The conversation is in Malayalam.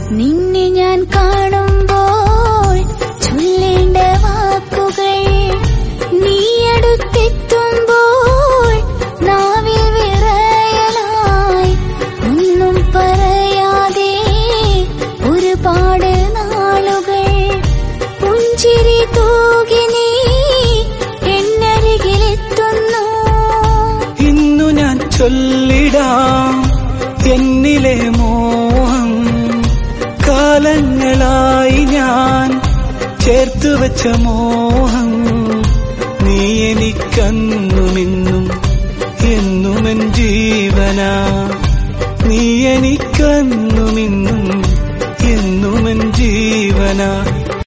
നിന്നെ ഞാൻ കാണുമ്പോൾ ചൊല്ലേണ്ട വാക്കുകൾ നീ അടുത്തെത്തുമ്പോൾ നാവിൽ വിറയലായി ഒന്നും പറയാതെ ഒരുപാട് നാളുകൾ പുഞ്ചിരി തൂകി നീ എന്നരികിലെത്തുന്നു ഇന്നു ഞാൻ ചൊല്ലിടാം എന്നിലെ മോഹം കാലങ്ങളായി ഞാൻ ചേർത്തു വെച്ച മോഹം നീ എനിക്കന്നുമിന്നും എന്നുമെൻ ജീവനാ നീ എനിക്കന്നുമിന്നും എന്നുമെൻ ജീവനാ